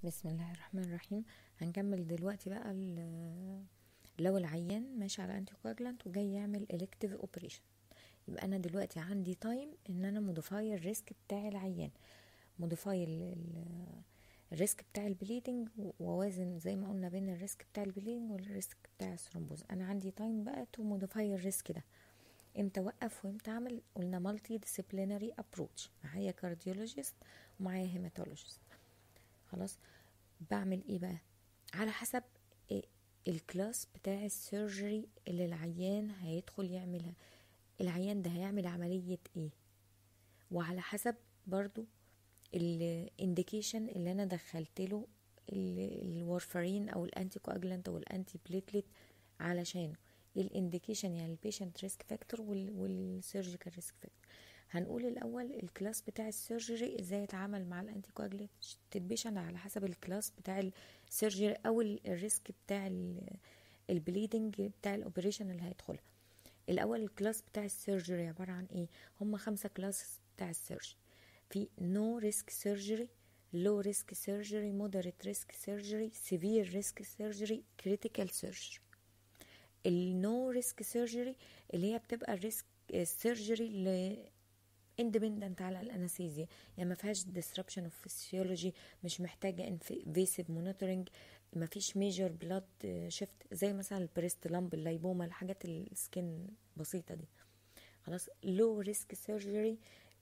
بسم الله الرحمن الرحيم هنكمل دلوقتي بقى لو العيان ماشي على انتي كواجلانت وجاي يعمل الكتيف اوبريشن يبقى انا دلوقتي عندي تايم ان انا موديفاي الريسك بتاع العيان موديفاي الريسك بتاع البليدنج ووازن زي ما قلنا بين الريسك بتاع البليدنج والريسك بتاع الثرومبوز انا عندي تايم بقى تو موديفاي الريسك ده امتى اوقف وامتى اعمل قلنا مالتي ديسيبلينري ابروتش معايا كارديولوجيست ومعايا هيماتولوجيست خلاص بعمل ايه بقى على حسب إيه الكلاس بتاع السيرجري اللي العيان هيدخل يعملها العيان ده هيعمل عملية ايه وعلى حسب برضو الانديكيشن اللي انا دخلت له الورفرين او الانتي كواجلانت او الانتي بليتلت علشانه الانديكيشن يعني البيشنت ريسك فاكتور والسيرجيكال ريسك فاكتور هنقول الاول الكلاس بتاع السيرجري ازاي يتعامل مع الانتي كواجليشن على حسب الكلاس بتاع السيرجري او الريسك بتاع البليدنج بتاع الاوبريشن اللي هيدخلها الاول الكلاس بتاع السيرجري عباره عن ايه هم خمسه كلاس بتاع السيرجري في نو ريسك سيرجري لو ريسك سيرجري مودريت ريسك سيرجري سيفير ريسك سيرجري كريتيكال سيرجري النو ريسك سيرجري اللي هي بتبقى الريسك السيرجري اندبندنت على الانستيزيا يعني ما فيهاش disruption اوف physiology مش محتاجه invasive monitoring ما فيش ميجر بلاد شيفت زي مثلا البريست لامب اللايبوما الحاجات السكين بسيطه دي خلاص لو ريسك سيرجري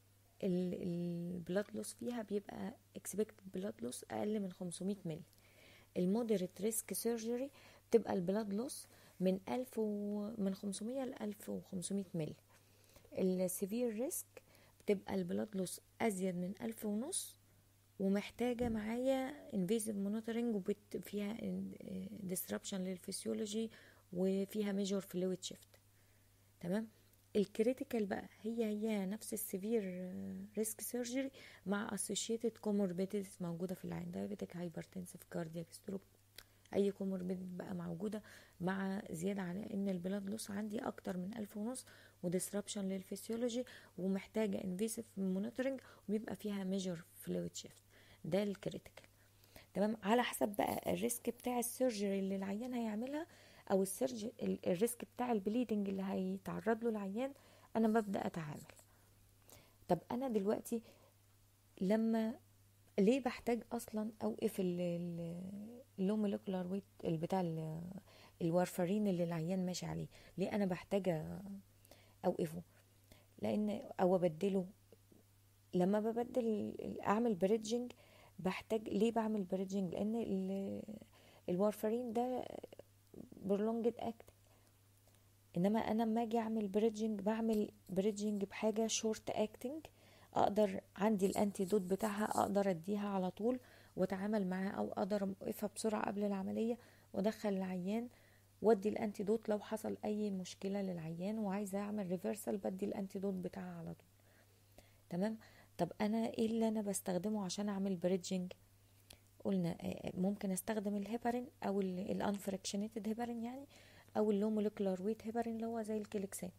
البلاد لوس فيها بيبقى اكسبكتد بلاد لوس اقل من 500 مللي المودريت ريسك سيرجري بتبقى البلاد لوس من 1000 و... من 500 ل 1500 مللي السيفير ريسك تبقى البلاد لوس ازيد من ألف ونص ومحتاجه معايا انفيزيف مونيتورنج وفيها ديسربشن للفسيولوجي وفيها ميجور فلويد شيفت تمام الكريتيكال بقى هي هي نفس السيفير ريسك سيرجري مع اسوشيتد كوموربيديز موجوده في العين دايابيتك هايبرتنسيف كاردياك ستروك اي كوموربيد بقى موجوده مع زياده على ان البلاد لوس عندي اكتر من ألف ونص وديسربشن للفسيولوجي ومحتاجه انفيسيف مونيتورنج وبيبقى فيها ميجر فلويد شيفت ده الكريتيكال تمام على حسب بقى الريسك بتاع السيرجري اللي العيان هيعملها او السيرج الريسك بتاع البليدنج اللي هيتعرض له العيان انا ببدا اتعامل طب انا دلوقتي لما ليه بحتاج اصلا اوقف اللو مولكولار ويت بتاع الوارفرين اللي العيان ماشي عليه ليه انا بحتاج اوقفه لان او ابدله لما ببدل اعمل بريدجنج بحتاج ليه بعمل بريدجنج لان الوارفرين ده برولونجد اكت انما انا لما اجي اعمل بريدجنج بعمل بريدجنج بحاجه شورت اكتنج اقدر عندي الانتي دوت بتاعها اقدر اديها على طول واتعامل معاها او اقدر اوقفها بسرعه قبل العمليه وادخل العيان وادي الانتي دوت لو حصل اي مشكله للعيان وعايزه اعمل ريفرسال بدي الانتي دوت بتاعها على طول تمام طب انا ايه اللي انا بستخدمه عشان اعمل بريدجنج قلنا ممكن استخدم الهيبارين او الانفركشنيتد هيبارين يعني او اللو مولكولار ويت هيبارين اللي هو زي الكليكسان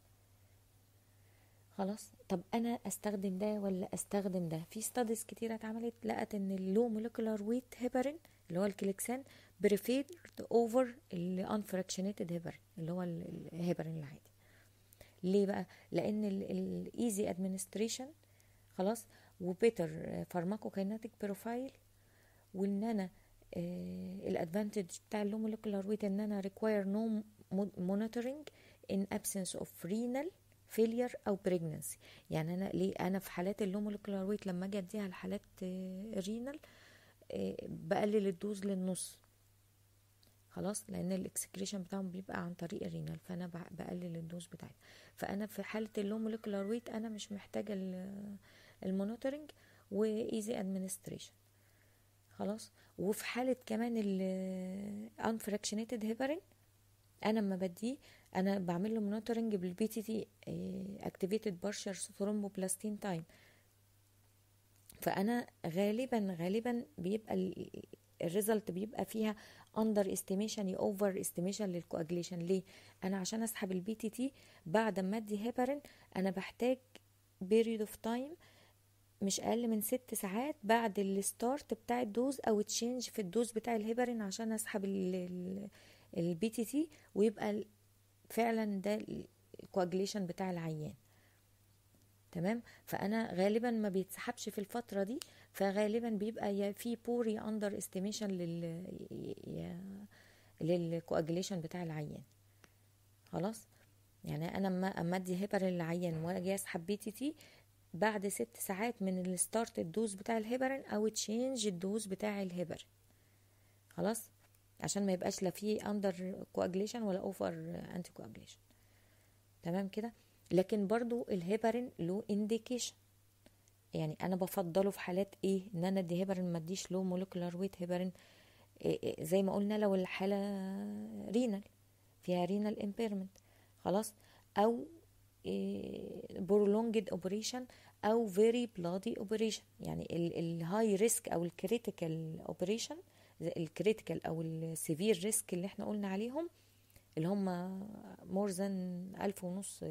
خلاص طب انا استخدم ده ولا استخدم ده في ستاديز كتيره اتعملت لقت ان اللو مولكولار ويت هيبارين اللي هو الكليكسان بريفيرد اوفر الانفراكشنيتد هيبارين اللي هو الهيبارين العادي ليه بقى لان الايزي ادمنستريشن خلاص وبيتر فارماكوكايناتيك بروفايل وان انا الادفانتج بتاع اللو مولكولار ويت ان انا ريكواير نو مونيتورنج ان ابسنس اوف رينال فيلير او بريجننسي يعني انا ليه انا في حالات اللو مولكولار ويت لما اجي اديها لحالات رينال بقلل الدوز للنص خلاص لان الاكسكريشن بتاعهم بيبقى عن طريق الرينال فانا بقلل الدوز بتاعتي فانا في حاله اللو مولكولار ويت انا مش محتاجه المونيتورنج وايزي ادمنستريشن خلاص وفي حاله كمان الانفراكشنيتد هيبرين انا لما بديه انا بعمل له مونيتورنج بالبي تي تي اكتيفيتد بارشر ثرومبوبلاستين تايم فانا غالبا غالبا بيبقى الريزلت بيبقى فيها اندر استيميشن اوفر استيميشن للكواجليشن ليه انا عشان اسحب البي تي تي بعد ما ادي هيبرين انا بحتاج بيريود اوف تايم مش اقل من ست ساعات بعد الستارت بتاع الدوز او تشينج في الدوز بتاع الهيبرين عشان اسحب البي تي تي ويبقى فعلا ده الكواجليشن بتاع العيان تمام فانا غالبا ما بيتسحبش في الفتره دي فغالبا بيبقى يا في بوري اندر استيميشن لل للكواجليشن بتاع العيان خلاص يعني انا اما اما ادي هيبر للعيان واجي اسحب بي تي تي بعد ست ساعات من الستارت الدوز بتاع الهيبرين او تشينج الدوز بتاع الهيبر خلاص عشان ما يبقاش لا فيه اندر كواجليشن ولا اوفر انتي كواجليشن تمام كده لكن برضو الهيبرين له انديكيشن يعني انا بفضله في حالات ايه ان انا ادي هيبرين ما اديش له مولكولار ويت هيبرين إيه إيه زي ما قلنا لو الحاله رينال فيها رينال امبيرمنت خلاص او برولونجد اوبريشن او فيري بلادي اوبريشن يعني الهاي ريسك او الكريتيكال اوبريشن الكريتيكال او السيفير ريسك اللي احنا قلنا عليهم اللي هم مور ذان ألف ونص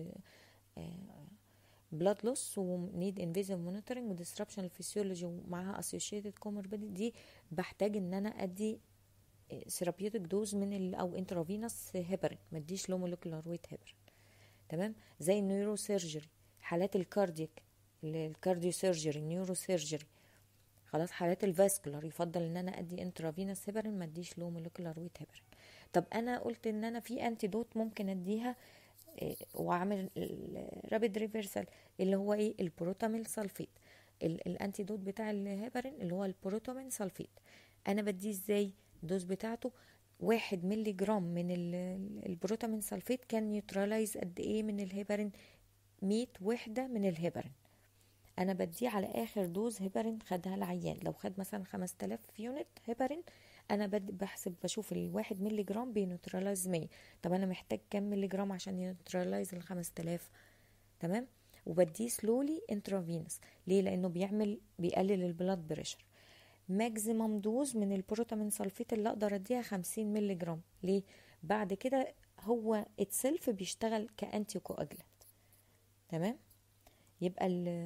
بلاد لوس ونيد انفيزيف مونيتورنج وديسربشن الفسيولوجي ومعاها اسوشيتد كوموربيدي دي بحتاج ان انا ادي ثيرابيوتيك دوز من ال او انترافينوس هيبرين ما اديش لو مولكيولار ويت هيبرين تمام زي النيورو سيرجري حالات الكارديك الكارديو سيرجري النيورو سيرجري خلاص حالات الفاسكولار يفضل ان انا ادي انترافينوس هيبرين ما اديش لو مولكيولار ويت هيبرين طب انا قلت ان انا في انتيدوت ممكن اديها واعمل رابيد ريفرسال اللي هو ايه البروتاميل سلفيت الانتيدوت بتاع الهيبرين اللي هو البروتامين سلفيت انا بديه ازاي الدوز بتاعته واحد ملي جرام من البروتامين سلفيت كان نيوتراليز قد ايه من الهيبرين مية وحدة من الهيبرين انا بديه على اخر دوز هيبرين خدها العيان لو خد مثلا 5000 يونت هيبرين انا بحسب بشوف الواحد ملي جرام بينوتراليز 100 طب انا محتاج كام ملي جرام عشان ينوتراليز ال 5000 تمام وبديه سلولي انترافينوس ليه لانه بيعمل بيقلل البلاد بريشر ماكسيمم دوز من البروتامين سلفيت اللي اقدر اديها 50 ملي جرام ليه بعد كده هو اتسلف بيشتغل كانتي كواجلانت تمام يبقى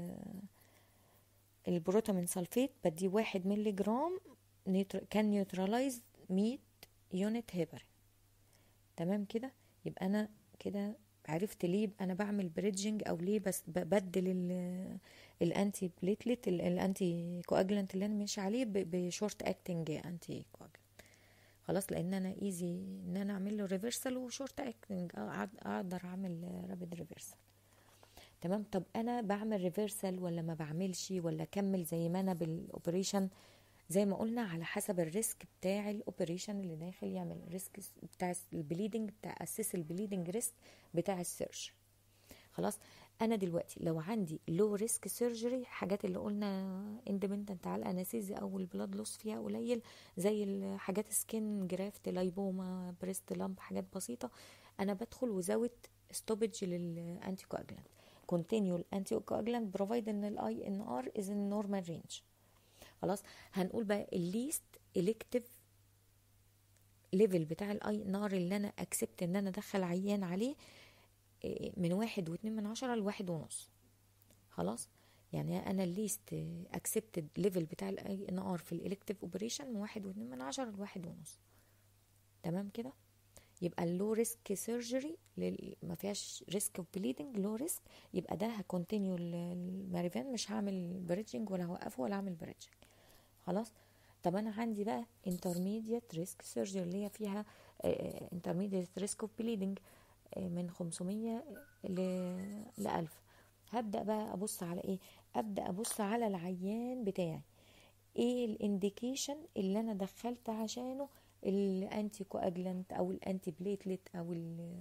البروتامين سلفيت بديه واحد ملي جرام كان نيوتراليز 100 يونت هيبرين تمام كده يبقى انا كده عرفت ليه انا بعمل بريدجنج او ليه بس ببدل الانتي بليتلت الانتي كواجلانت اللي انا ماشي عليه بشورت اكتنج انتي كواجلانت خلاص لان انا ايزي ان انا اعمل له ريفرسال وشورت اكتنج اقدر اعمل رابيد ريفرسال تمام طب انا بعمل ريفرسال ولا ما بعملش ولا اكمل زي ما انا بالاوبريشن زي ما قلنا على حسب الريسك بتاع الاوبريشن اللي داخل يعمل الريسك بتاع البليدنج بتاع اساس البليدنج ريسك بتاع السيرش خلاص انا دلوقتي لو عندي لو ريسك سيرجري حاجات اللي قلنا اندبندنت على الانستيزيا او البلاد لوس فيها قليل زي الحاجات سكين جرافت لايبوما بريست لامب حاجات بسيطه انا بدخل وزود ستوبج للانتي كواجلانت continue الانتي كواجلانت بروفايد ان الاي ان ار از ان نورمال رينج خلاص هنقول بقى الليست الكتيف ليفل بتاع الاي نار اللي انا اكسبت ان انا ادخل عيان عليه من واحد واتنين من عشرة لواحد ونص خلاص يعني انا الليست اكسبتد ليفل بتاع الاي ان ار في الالكتيف اوبريشن من واحد واتنين من عشرة لواحد ونص تمام كده يبقى اللو ريسك سيرجري ما فيهاش ريسك اوف بليدنج لو ريسك يبقى ده هكونتينيو الماريفان مش هعمل بريدجنج ولا هوقفه ولا هعمل بريدجنج خلاص طب انا عندي بقى intermediate risk surgery اللي هي فيها intermediate risk of bleeding من 500 ل 1000 هبدا بقى ابص على ايه ابدا ابص على العيان بتاعي ايه الانديكيشن اللي انا دخلت عشانه الانتي كواجلانت او الانتي بليتلت او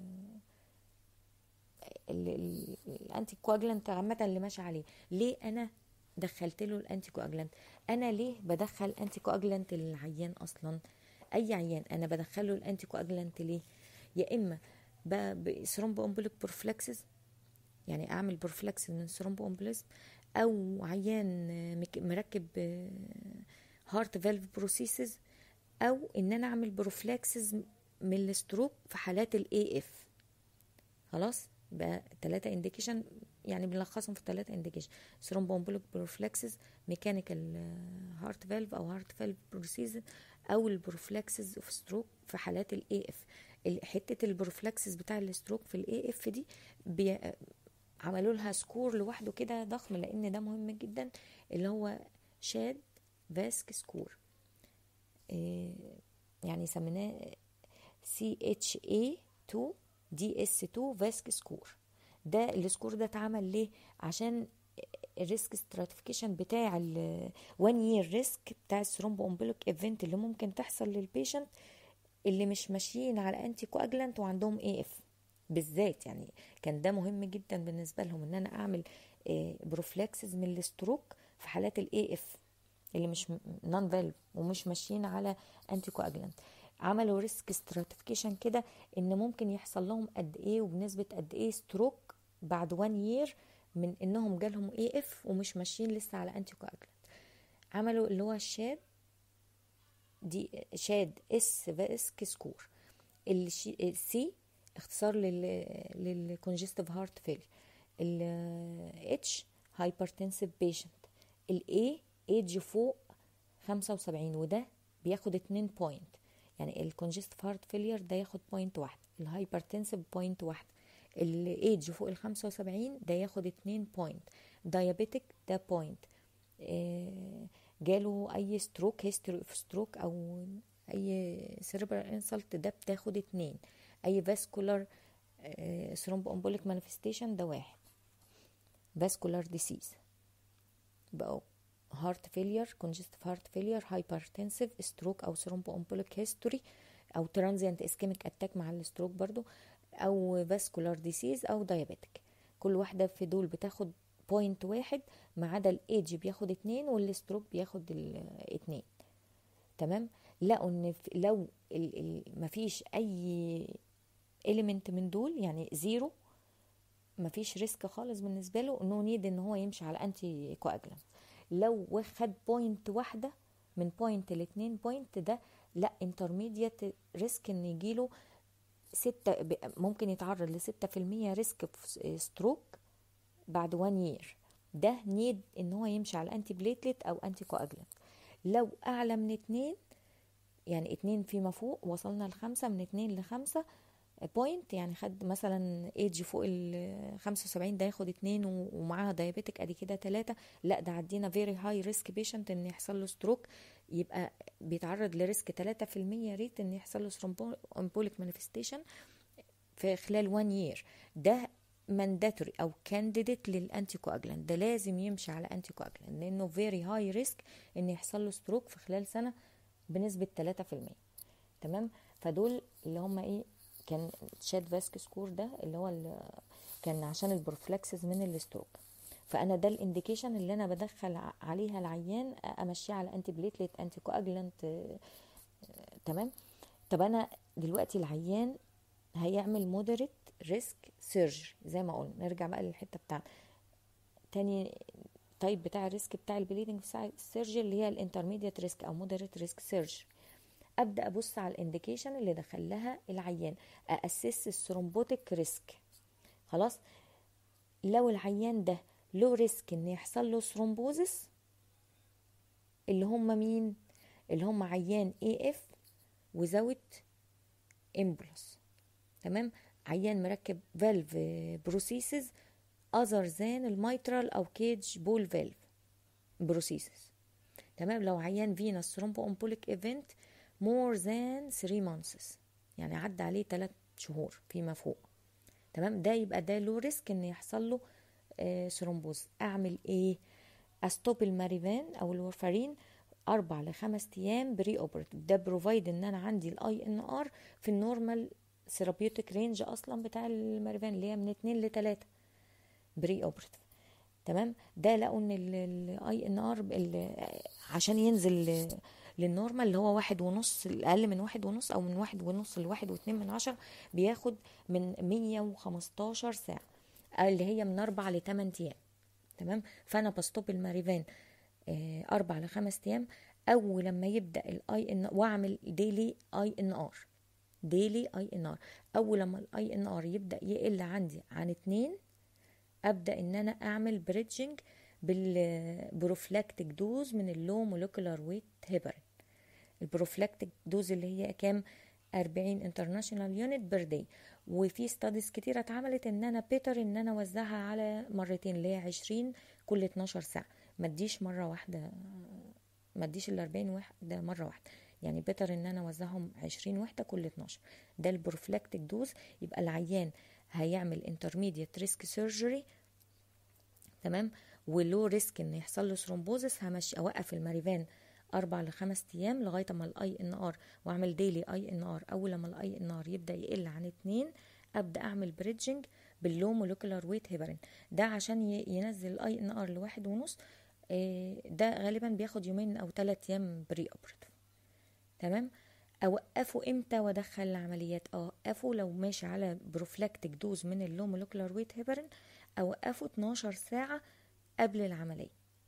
الانتي كواجلانت عامه اللي ماشي عليه ليه انا دخلت له الانتي كواجلانت انا ليه بدخل انتي كواجلانت للعيان اصلا اي عيان انا بدخله الانتي كواجلانت ليه يا اما بثرومبو امبوليك بروفلاكسس يعني اعمل بروفلاكسس من ثرومبو امبوليزم او عيان مركب هارت فالف بروسيسز او ان انا اعمل بروفلاكسز من الستروك في حالات الاي اف خلاص يبقى ثلاثة انديكيشن يعني بنلخصهم في ثلاثة انديكيشن ثرومبومبوليك بروفلكسز ميكانيكال هارت فالف او هارت فالف بروسيزن او البروفلكسز اوف ستروك في حالات الاي اف حته البروفلكسز بتاع الستروك في الاي اف دي بي عملوا لها سكور لوحده كده ضخم لان ده مهم جدا اللي هو شاد فاسك سكور إيه يعني سميناه سي اتش اي 2 دي اس 2 فاسك سكور ده السكور ده اتعمل ليه عشان الريسك ستراتيفيكيشن بتاع ال 1 يير ريسك بتاع الثرومبو امبوليك ايفنت اللي ممكن تحصل للبيشنت اللي مش ماشيين على انتي كواجلانت وعندهم اي اف بالذات يعني كان ده مهم جدا بالنسبه لهم ان انا اعمل بروفلاكسز من الستروك في حالات الاي اف اللي مش نون فالف ومش ماشيين على انتي كواجلانت عملوا ريسك ستراتيفيكيشن كده ان ممكن يحصل لهم قد ايه وبنسبه قد ايه ستروك بعد 1 يير من انهم جالهم اي اف ومش ماشيين لسه على انتي كواجلانت عملوا اللي هو الشاد دي شاد اس فاسك سكور السي اختصار لل للكونجستيف هارت فيل الاتش هايبرتنسيف بيشنت الاي ايدج فوق 75 وده بياخد 2 بوينت يعني الكونجستيف هارت فيلير ده ياخد بوينت واحد الهايبرتنسيف بوينت واحد الايدج فوق ال 75 ده ياخد 2 بوينت دايابيتك ده بوينت إيه جاله اي ستروك هيستوري اوف ستروك او اي سيربرال انسلت ده بتاخد اتنين اي فاسكولار ثرومب امبوليك مانيفستيشن ده واحد فاسكولار ديسيز بقوا هارت فيلير كونجستيف هارت فيلير هايبرتنسيف ستروك او ثرومب امبوليك هيستوري او ترانزيانت اسكيميك اتاك مع الستروك برضو او فاسكولار ديسيز او دايابيتك كل واحده في دول بتاخد بوينت واحد ما عدا الايدج بياخد اتنين والستروك بياخد اتنين تمام لقوا ان لو ال ال مفيش اي اليمنت من دول يعني زيرو مفيش ريسك خالص بالنسبه له انه نيد ان هو يمشي على انتي كواجلانت لو خد بوينت واحده من بوينت لاتنين بوينت ده لا انترميديت ريسك ان يجيله ستة ممكن يتعرض لستة في المية ريسك في ستروك بعد وان يير ده نيد ان هو يمشي على انتي بليتلت او انتي كواجلانت لو اعلى من اتنين يعني اتنين فيما فوق وصلنا لخمسة من اتنين لخمسة بوينت يعني خد مثلا ايدج فوق ال 75 ده ياخد اتنين ومعاها دايابيتك ادي كده تلاتة لا ده عدينا فيري هاي ريسك بيشنت ان يحصل له ستروك يبقى بيتعرض لريسك تلاتة في المية ريت ان يحصل له ثرومبوليك مانيفستيشن في خلال وان يير ده مانداتوري او كانديديت للانتي كواجلانت ده لازم يمشي على انتي كواجلانت لانه فيري هاي ريسك ان يحصل له ستروك في خلال سنه بنسبه 3% تمام فدول اللي هم ايه كان شاد فاسك سكور ده اللي هو اللي كان عشان البروفلاكسز من الستروك فانا ده الانديكيشن اللي انا بدخل عليها العيان امشيه على انتي بليتلت انتي كواجلانت تمام طب انا دلوقتي العيان هيعمل مودريت ريسك سيرجري زي ما قلنا نرجع بقى للحته بتاعنا تاني تايب بتاع الريسك بتاع البليدنج بتاع السيرجري اللي هي الانترميديت ريسك او مودريت ريسك سيرجري ابدا ابص على الانديكيشن اللي دخل لها العيان اسس الثرومبوتيك ريسك خلاص لو العيان ده له ريسك ان يحصل له ثرومبوزس اللي هم مين اللي هم عيان اي اف وزاوت امبولس تمام عيان مركب فالف بروسيسز اذر ذان الميترال او كيج بول فالف بروسيسز تمام لو عيان فينس ثرومبو امبوليك ايفنت مور ذان 3 مانثس يعني عدى عليه 3 شهور فيما فوق تمام ده يبقى ده له ريسك ان يحصل له آه ثرومبوز اعمل ايه استوب الماريفان او الورفارين اربع لخمس ايام بري اوبرتيف ده بروفايد ان انا عندي الاي ان ار في النورمال ثيرابيوتيك رينج اصلا بتاع الماريفان اللي هي من اتنين لتلاتة بري اوبرتيف تمام ده لقوا ان الاي ان ار عشان ينزل للنورمال اللي هو واحد ونص اقل من واحد ونص او من واحد ونص لواحد واتنين من عشرة بياخد من مية وخمستاشر ساعة اللي هي من اربع لتمن ايام تمام فانا بستوب الماريفان اربع لخمس ايام او لما يبدا الاي ان واعمل ديلي اي ان ار ديلي اي ان ار اول لما الاي ان ار يبدا يقل عندي عن اتنين ابدا ان انا اعمل بريدجنج بالبروفلاكتيك دوز من اللو مولكولار ويت هيبرين البروفلاكتيك دوز اللي هي كام 40 انترناشونال يونت بير داي وفي ستاديز كتيرة اتعملت ان انا بيتر ان انا اوزعها على مرتين اللي هي 20 كل 12 ساعة ما اديش مرة واحدة ما اديش ال 40 واحدة مرة واحدة يعني بيتر ان انا اوزعهم 20 وحدة كل 12 ده البروفلاكتيك دوز يبقى العيان هيعمل انترميديت ريسك سيرجري تمام ولو ريسك ان يحصل له ثرومبوزس همشي اوقف الماريفان اربع لخمس ايام لغايه ما الاي ان ار واعمل ديلي اي ان ار اول لما الاي ان ار يبدا يقل عن اتنين ابدا اعمل بريدجنج باللو مولكولار ويت هيبرين ده عشان ينزل الاي ان ار لواحد ونص ده غالبا بياخد يومين او ثلاث ايام بري اوبريتيف تمام اوقفه امتى وادخل العمليات اوقفه لو ماشي على بروفلاكتيك دوز من اللو مولكولار ويت هيبرين اوقفه 12 ساعه قبل العمليه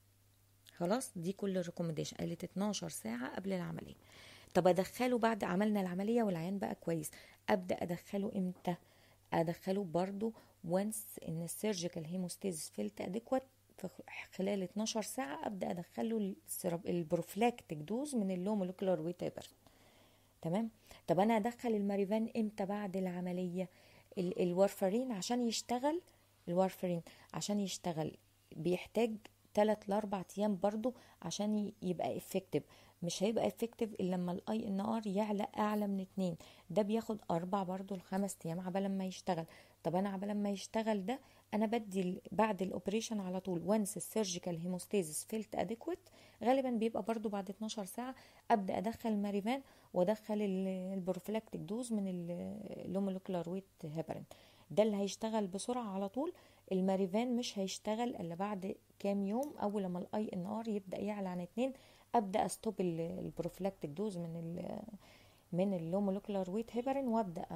خلاص دي كل الريكومنديشن قالت 12 ساعه قبل العمليه طب ادخله بعد عملنا العمليه والعيان بقى كويس ابدا ادخله امتى ادخله برضو وانس ان السيرجيكال هيموستيزيس فيلت اديكوات في خلال 12 ساعه ابدا ادخله البروفلاكتيك دوز من اللو مولكولار ويت هيبرين تمام طب انا ادخل الماريفان امتى بعد العمليه الورفرين عشان يشتغل الورفرين عشان يشتغل بيحتاج 3 ل 4 ايام برضو عشان يبقى افكتيف مش هيبقى افكتيف الا لما الاي ان ار يعلى اعلى من اتنين ده بياخد اربع برضو لخمس ايام عبال ما يشتغل طب انا عبال ما يشتغل ده انا بدي بعد الاوبريشن على طول وانس السيرجيكال هيموستيزيس فيلت اديكويت غالبا بيبقى برضو بعد 12 ساعه ابدا ادخل الماريفان وادخل البروفلاكتيك دوز من اللومولوكولار ويت هيبرين ده اللي هيشتغل بسرعه على طول الماريفان مش هيشتغل الا بعد كام يوم اول لما الاي ان ار يبدا يعلى عن اتنين ابدا استوب البروفلاكتيك دوز من ال من اللو مولكولار ويت هيبرين وابدا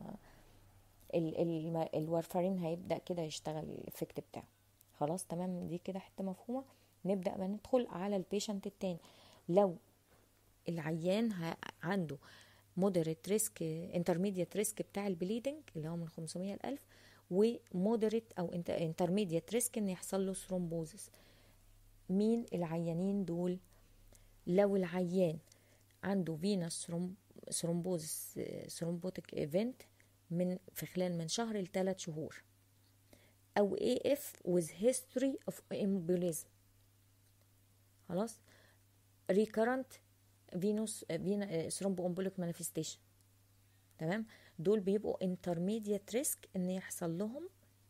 ال ال الورفرين هيبدا كده يشتغل الافكت بتاعه خلاص تمام دي كده حته مفهومه نبدا بقى ندخل على البيشنت التاني لو العيان عنده مودريت ريسك انترميديت ريسك بتاع البليدنج اللي هو من 500 ل 1000 ومودريت او انترميديت ريسك ان يحصل له ثرومبوزس مين العيانين دول لو العيان عنده فينس ثرومبوزس ثرومبوتيك ايفنت من في خلال من شهر لثلاث شهور او اي اف with history of embolism خلاص recurrent فينوس فينا ثرومبو امبوليك مانيفستيشن تمام دول بيبقوا انترميديت ريسك ان يحصل لهم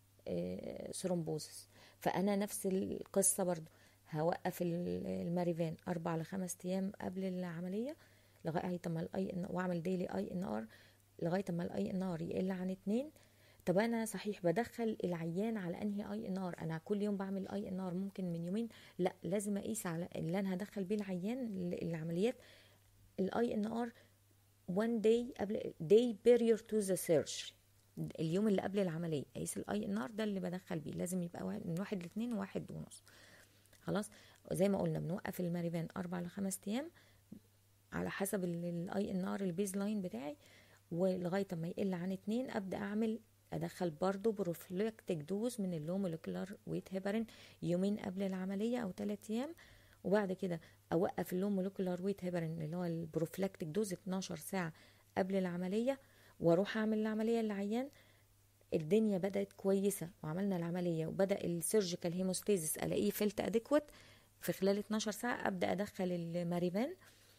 ثرومبوزس فانا نفس القصه برضو هوقف الماريفان اربع لخمس ايام قبل العمليه لغايه ما الاي ان واعمل ديلي اي ان ار لغايه ما الاي ان ار يقل عن اتنين طب انا صحيح بدخل العيان على انهي اي ان ار انا كل يوم بعمل اي ان ار ممكن من يومين لا لازم اقيس على اللي انا هدخل بيه العيان العمليات الاي ان ار one day قبل day period to the surgery اليوم اللي قبل العملية اقيس الاي ان ار ده اللي بدخل بيه لازم يبقى واحد من واحد لاتنين وواحد ونص خلاص زي ما قلنا بنوقف الماريفان اربع لخمس ايام على حسب الاي ان ار البيز لاين بتاعي ولغايه ما يقل عن اتنين ابدا اعمل ادخل برضو بروفلاكتيك دوز من اللو مولكولار ويت هيبرين يومين قبل العمليه او ثلاث ايام وبعد كده اوقف اللو مولكولار ويت هيبرين اللي هو البروفلاكتيك دوز 12 ساعه قبل العمليه واروح اعمل العمليه للعيان الدنيا بدات كويسه وعملنا العمليه وبدا السيرجيكال هيموستيزيس الاقيه فيلت اديكوات في خلال 12 ساعه ابدا ادخل الماريفان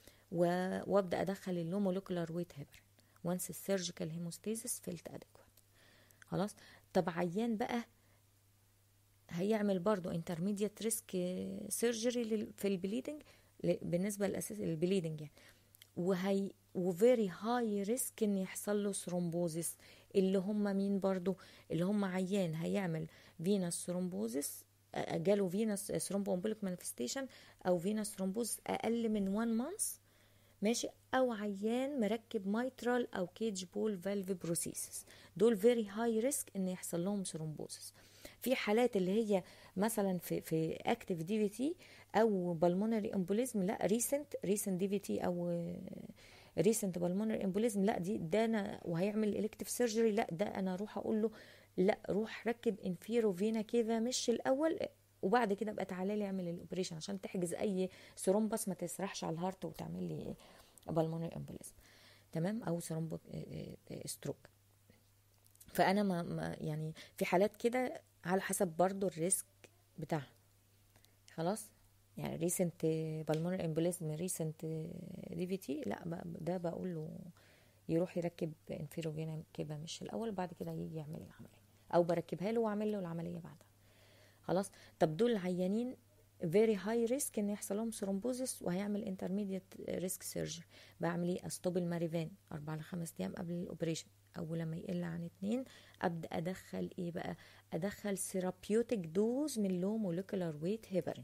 وابدا ادخل اللو مولكولار ويت هيبرين وانس السيرجيكال هيموستيزيس فيلت اديكوات خلاص طب عيان بقى هيعمل برضو انترميديت ريسك سيرجري في البليدنج بالنسبه للاساس البليدنج يعني وهي وفيري هاي ريسك ان يحصل له ثرومبوزيس اللي هم مين برضو اللي هم عيان هيعمل فينس ثرومبوزيس جاله فينس ثرومبو امبوليك مانيفستيشن او فينس ثرومبوز اقل من 1 مانث ماشي او عيان مركب مايترال او كيج بول فالف بروسيسس دول فيري هاي ريسك ان يحصل لهم ثرومبوزس في حالات اللي هي مثلا في في اكتيف دي في تي او بالمونري امبوليزم لا ريسنت ريسنت دي في تي او ريسنت بالمونري امبوليزم لا دي ده انا وهيعمل الكتيف سيرجري لا ده انا اروح اقول له لا روح ركب انفيرو فينا كده مش الاول وبعد كده بقى تعالى لي اعمل الاوبريشن عشان تحجز اي ثرومبس ما تسرحش على الهارت وتعمل لي بالمونري امبوليزم تمام او ثرومبو ستروك فانا ما, ما يعني في حالات كده على حسب برضو الريسك بتاعها خلاص يعني ريسنت بالمونري امبوليزم ريسنت دي في تي لا بقى- ده بقول له يروح يركب انفيروفينا كده مش الاول بعد كده يجي يعمل العمليه او بركبها له واعمل له العمليه بعدها خلاص طب دول عيانين فيري هاي ريسك ان يحصل لهم ثرومبوزس وهيعمل انترميديت ريسك سيرجري بعمل ايه استوب الماريفان اربع لخمس ايام قبل الاوبريشن او لما يقل عن اتنين ابدا ادخل ايه بقى ادخل ثيرابيوتيك دوز من لو مولكولار ويت هيبرين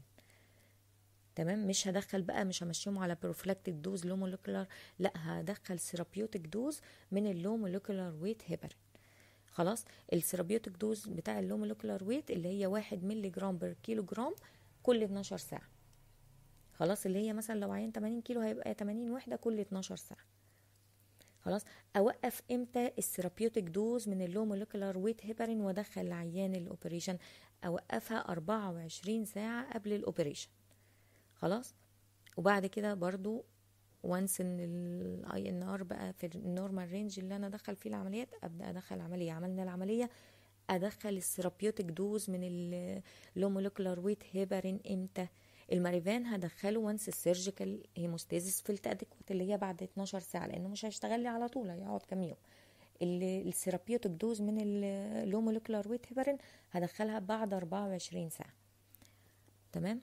تمام مش هدخل بقى مش همشيهم على بروفلاكتيك دوز لو مولكولار لا هدخل ثيرابيوتيك دوز من اللو مولكولار ويت هيبرين خلاص الثيرابيوتيك دوز بتاع اللو مولكولار ويت اللي هي واحد مللي جرام بر كيلو جرام كل 12 ساعة خلاص اللي هي مثلا لو عين 80 كيلو هيبقى 80 وحدة كل 12 ساعة خلاص اوقف امتى الثيرابيوتيك دوز من اللو مولكولار ويت هيبرين وادخل العيان الاوبريشن اوقفها 24 ساعة قبل الاوبريشن خلاص وبعد كده برضو وانس ان الاي ان ار بقى في النورمال رينج اللي انا ادخل فيه العمليات ابدا ادخل عمليه عملنا العمليه ادخل الثيرابيوتيك دوز من اللو مولكولار ويت هيبرين امتى الماريفان هدخله وانس السيرجيكال هيموستاسيس في التادكوت اللي هي بعد 12 ساعه لانه مش هيشتغل لي على طول هيقعد كام يوم الثيرابيوتيك دوز من اللو مولكولار ويت هيبرين هدخلها بعد 24 ساعه تمام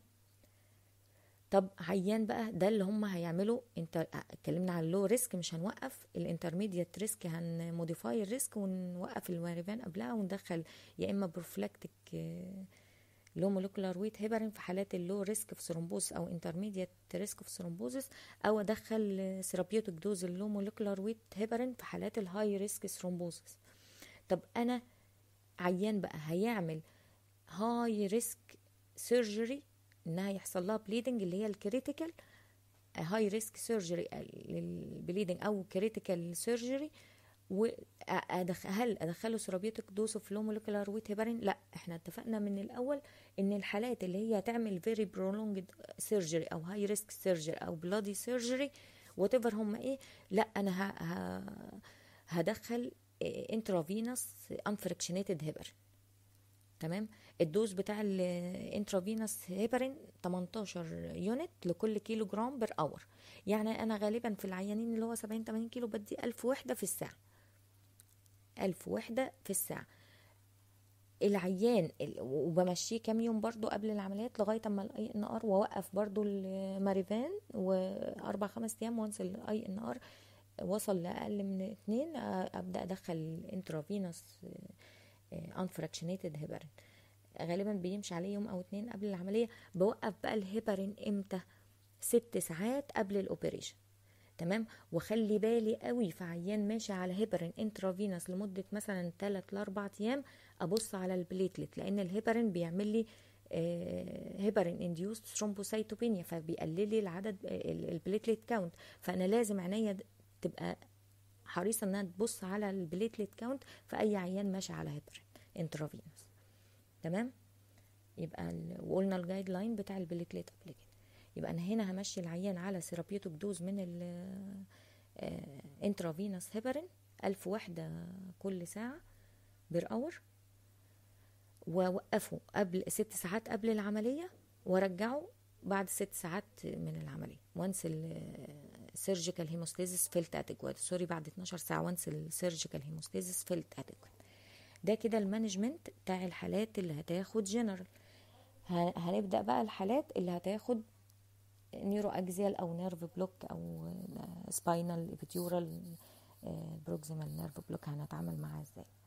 طب عيان بقى ده اللي هم هيعملوا انت اتكلمنا عن اللو ريسك مش هنوقف الانترميديت ريسك هنموديفاي الريسك ونوقف الماريفان قبلها وندخل يا اما بروفلاكتيك لو مولكولار ويت هيبرين في حالات اللو ريسك في ثرومبوز او انترميديت ريسك في ثرومبوزس او ادخل ثيرابيوتيك دوز اللو مولكولار ويت هيبرين في حالات الهاي ريسك ثرومبوزس طب انا عيان بقى هيعمل هاي ريسك سيرجري انها يحصل لها بليدنج اللي هي الكريتيكال هاي ريسك سيرجري للبليدنج او كريتيكال سيرجري هل ادخله ثيرابيوتيك دوز اوف لو مولكولار ويت هيبرين لا احنا اتفقنا من الاول ان الحالات اللي هي هتعمل فيري برولونجد سيرجري او هاي ريسك سيرجري او بلادي سيرجري وات ايفر هم ايه لا انا ه... ه... هدخل انترافينوس انفركشنيتد هيبرين تمام الدوز بتاع الانترافينوس هيبرين 18 يونت لكل كيلو جرام بر اور يعني انا غالبا في العيانين اللي هو 70 80 كيلو بدي 1000 وحده في الساعه 1000 وحده في الساعه العيان وبمشيه كام يوم برضو قبل العمليات لغايه اما الاي ان ار واوقف برضو الماريفان واربع خمس ايام وانس الاي ان ار وصل لاقل من اتنين ابدا ادخل انترافينوس انفراكشنيتد هيبرين غالبا بيمشي عليه يوم او اتنين قبل العمليه بوقف بقى الهيبرين امتى ست ساعات قبل الاوبريشن تمام وخلي بالي قوي في عيان ماشي على هيبرين انترافينوس لمده مثلا 3 ل 4 ايام ابص على البليتلت لان الهيبرين بيعمل لي هيبرين انديوست ثرومبوسايتوبينيا فبيقلل لي العدد البليتلت كاونت فانا لازم عينيا تبقى حريصه انها تبص على البليتلت كاونت في اي عيان ماشي على هيبرين انترافينوس تمام يبقى وقلنا الجايد لاين بتاع البليتلت قبل كده يبقى انا هنا همشي العيان على ثيرابيوتيك دوز من الانترافينوس هيبرين ألف وحدة كل ساعة بير اور ووقفه قبل ست ساعات قبل العملية وارجعه بعد ست ساعات من العملية وانس السيرجيكال هيموستاسيس فيلت ادكوات سوري بعد 12 ساعة وانس السيرجيكال هيموستاسيس فيلت ادكوات ده كده المانجمنت بتاع الحالات اللي هتاخد جنرال هنبدا بقى الحالات اللي هتاخد نيورو اكزيال او نيرف بلوك او سباينال ابيتيورال بروكسيمال نيرف بلوك هنتعامل معاها ازاي